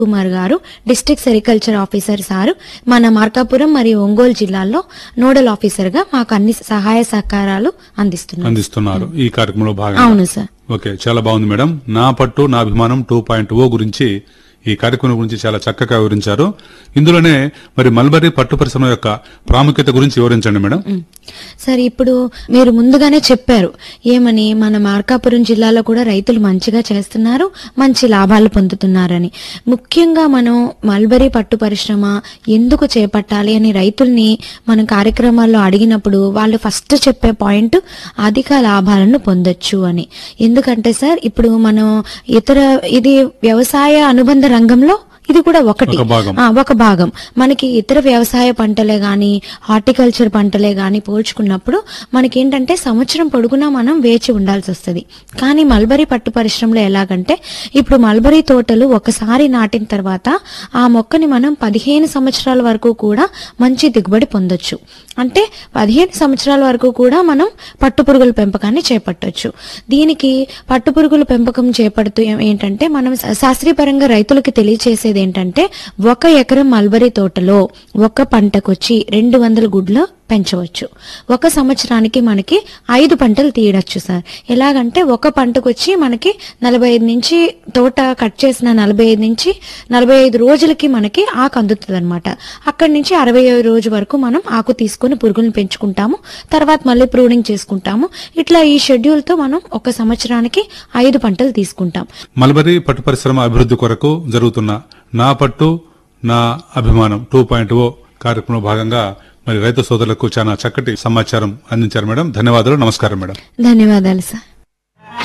కుమార్ గారు district sericulture officer sir మన మార్కాపురం మరియు ఒంగోలు జిల్లాల్లో నోడల్ ఆఫీసర్ గా మాకు అన్ని సహాయ సహకారాలు అందిస్తున్నారు అందిస్తున్నారు ఈ కార్యక్రమంలో భాగంగా అవును సార్ ఓకే చాలా బాగుంది మేడం నా పట్టు నా అభిమానం టూ పాయింట్ ఓ గురించి ఈ కార్యక్రమం గురించి చాలా చక్కగా వివరించారు ఇందులోనే మరి మల్బరీ పట్టు పరిశ్రమ యొక్క ప్రాముఖ్యత గురించి వివరించండి మేడం సరే ఇప్పుడు మీరు ముందుగానే చెప్పారు ఏమని మన మార్కాపురం జిల్లాలో కూడా రైతులు మంచిగా చేస్తున్నారు మంచి లాభాలు పొందుతున్నారని ముఖ్యంగా మనం మల్బరీ పట్టు పరిశ్రమ ఎందుకు చేపట్టాలి అని రైతుల్ని మనం కార్యక్రమాల్లో అడిగినప్పుడు వాళ్ళు ఫస్ట్ చెప్పే పాయింట్ అధిక లాభాలను పొందొచ్చు అని ఎందుకంటే సార్ ఇప్పుడు మనం ఇతర ఇది వ్యవసాయ అనుబంధ రంగంలో ఇది కూడా ఒకటి ఒక భాగం. ఆ, ఒక భాగం మనకి ఇతర వ్యవసాయ పంటలే గాని హార్టికల్చర్ పంటలే గాని పోల్చుకున్నప్పుడు మనకి ఏంటంటే సంవత్సరం పొడుగునా మనం వేచి ఉండాల్సి వస్తుంది కానీ మల్బరీ పట్టు పరిశ్రమలో ఎలాగంటే ఇప్పుడు మల్బరీ తోటలు ఒకసారి నాటిన తర్వాత ఆ మొక్కని మనం పదిహేను సంవత్సరాల వరకు కూడా మంచి దిగుబడి పొందొచ్చు అంటే పదిహేను సంవత్సరాల వరకు కూడా మనం పట్టుపురుగుల పెంపకాన్ని చేపట్టొచ్చు దీనికి పట్టుపురుగుల పెంపకం చేపడుతూ ఏ- ఏంటంటే మనం శా- శాస్త్రీయపరంగా రైతులకు తెలియచేసేది ఏంటంటే ఒక ఎకరం మల్బరీ తోటలో ఒక పంటకొచ్చి రెండు వందల గుడ్లు పెంచవచ్చు ఒక సంవత్సరానికి మనకి ఐదు పంటలు తీయడచ్చు సార్ ఎలాగంటే ఒక పంటకొచ్చి మనకి నలభై ఐదు నుంచి తోట కట్ చేసిన నలభై ఐదు నుంచి నలభై ఐదు రోజులకి మనకి ఆకు అందుతుంది అనమాట అక్కడి నుంచి అరవై రోజు వరకు మనం ఆకు తీసుకొని పురుగులను పెంచుకుంటాము తర్వాత మళ్ళీ ప్రూనింగ్ చేసుకుంటాము ఇట్లా ఈ షెడ్యూల్ తో మనం ఒక సంవత్సరానికి ఐదు పంటలు తీసుకుంటాం మల్బరీ పట్టు పరిశ్రమ అభివృద్ధి కొరకు జరుగుతున్న నా పట్టు నా అభిమానం టూ పాయింట్ ఓ కార్యక్రమంలో భాగంగా మరి రైతు సోదరులకు చాలా చక్కటి సమాచారం అందించారు మేడం ధన్యవాదాలు నమస్కారం మేడం ధన్యవాదాలు సార్